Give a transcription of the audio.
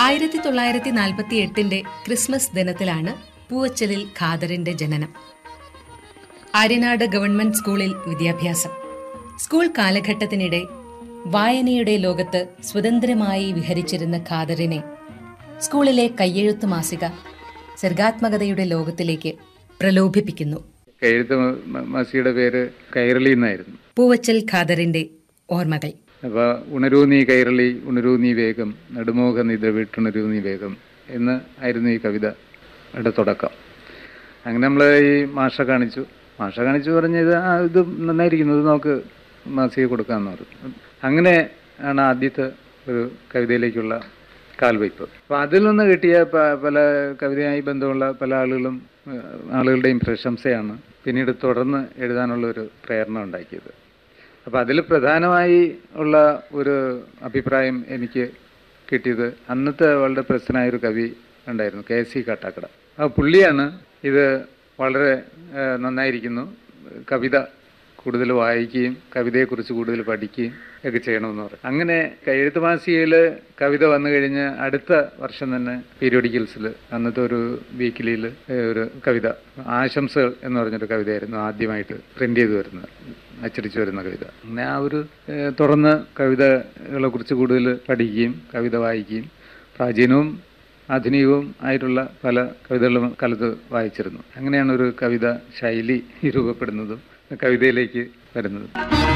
ആയിരത്തി തൊള്ളായിരത്തി നാൽപ്പത്തി എട്ടിന്റെ ക്രിസ്മസ് ദിനത്തിലാണ് പൂവച്ചലിൽ ഖാദറിന്റെ ജനനം ആര്യനാട് ഗവൺമെന്റ് സ്കൂളിൽ വിദ്യാഭ്യാസം സ്കൂൾ കാലഘട്ടത്തിനിടെ വായനയുടെ ലോകത്ത് സ്വതന്ത്രമായി വിഹരിച്ചിരുന്ന ഖാദറിനെ സ്കൂളിലെ കയ്യെഴുത്ത് മാസിക സർഗാത്മകതയുടെ ലോകത്തിലേക്ക് പ്രലോഭിപ്പിക്കുന്നു എഴുത്ത് മാസിയുടെ പേര് കൈരളി എന്നായിരുന്നു പൂവച്ചൽ ഖാദറിന്റെ ഓർമ്മകൾ അപ്പോൾ ഉണരൂ നീ കൈരളി ഉണരൂ നീ വേഗം നടുമോഹ നിദ്ര വിട്ടുണരൂ നീ വേഗം എന്ന് ആയിരുന്നു ഈ കവിതയുടെ തുടക്കം അങ്ങനെ നമ്മൾ ഈ മാഷ കാണിച്ചു മാഷ കാണിച്ചു പറഞ്ഞത് ആ ഇത് നന്നായിരിക്കുന്നു ഇത് നമുക്ക് മാസിക കൊടുക്കാമെന്ന് പറഞ്ഞു അങ്ങനെ ആണ് ആദ്യത്തെ ഒരു കവിതയിലേക്കുള്ള കാൽവയ്പ് അപ്പോൾ അതിൽ നിന്ന് കിട്ടിയ പ- പല കവിതയായി ബന്ധമുള്ള പല ആളുകളും ഏഹ്, ആളുകളുടെയും പ്രശംസയാണ് പിന്നീട് തുടർന്ന് എഴുതാനുള്ള ഒരു പ്രേരണ ഉണ്ടാക്കിയത് അപ്പോൾ അതിൽ പ്രധാനമായി ഉള്ള ഒരു അഭിപ്രായം എനിക്ക് കിട്ടിയത് അന്നത്തെ വളരെ പ്രസിദ്ധനായ ഒരു കവി ഉണ്ടായിരുന്നു കെ സി കാട്ടാക്കട ആ പുള്ളിയാണ് ഇത് വളരെ ഏഹ്, നന്നായിരിക്കുന്നു കവിത കൂടുതൽ വായിക്കുകയും കവിതയെക്കുറിച്ച് കൂടുതൽ പഠിക്കുകയും ഒക്കെ ചെയ്യണമെന്ന് പറയും അങ്ങനെ എഴുത്ത് മാസികയിൽ കവിത വന്നു കഴിഞ്ഞ് അടുത്ത വർഷം തന്നെ പീരിയോഡിക്കൽസിൽ അന്നത്തെ ഒരു വീക്കിലിയിൽ ഒരു കവിത ആശംസകൾ എന്ന് പറഞ്ഞൊരു കവിതയായിരുന്നു ആദ്യമായിട്ട് പ്രിന്റ് ചെയ്ത് വരുന്നത് അച്ചടിച്ചു വരുന്ന കവിത അങ്ങനെ ആ ഒരു ഏഹ്, തുറന്ന് കവിതകളെ കുറിച്ച് കൂടുതൽ പഠിക്കുകയും കവിത വായിക്കുകയും പ്രാചീനവും ആധുനികവും ആയിട്ടുള്ള പല കവിതകളും കാലത്ത് വായിച്ചിരുന്നു അങ്ങനെയാണ് ഒരു കവിത ശൈലി രൂപപ്പെടുന്നതും കവിതയിലേക്ക് വരുന്നത്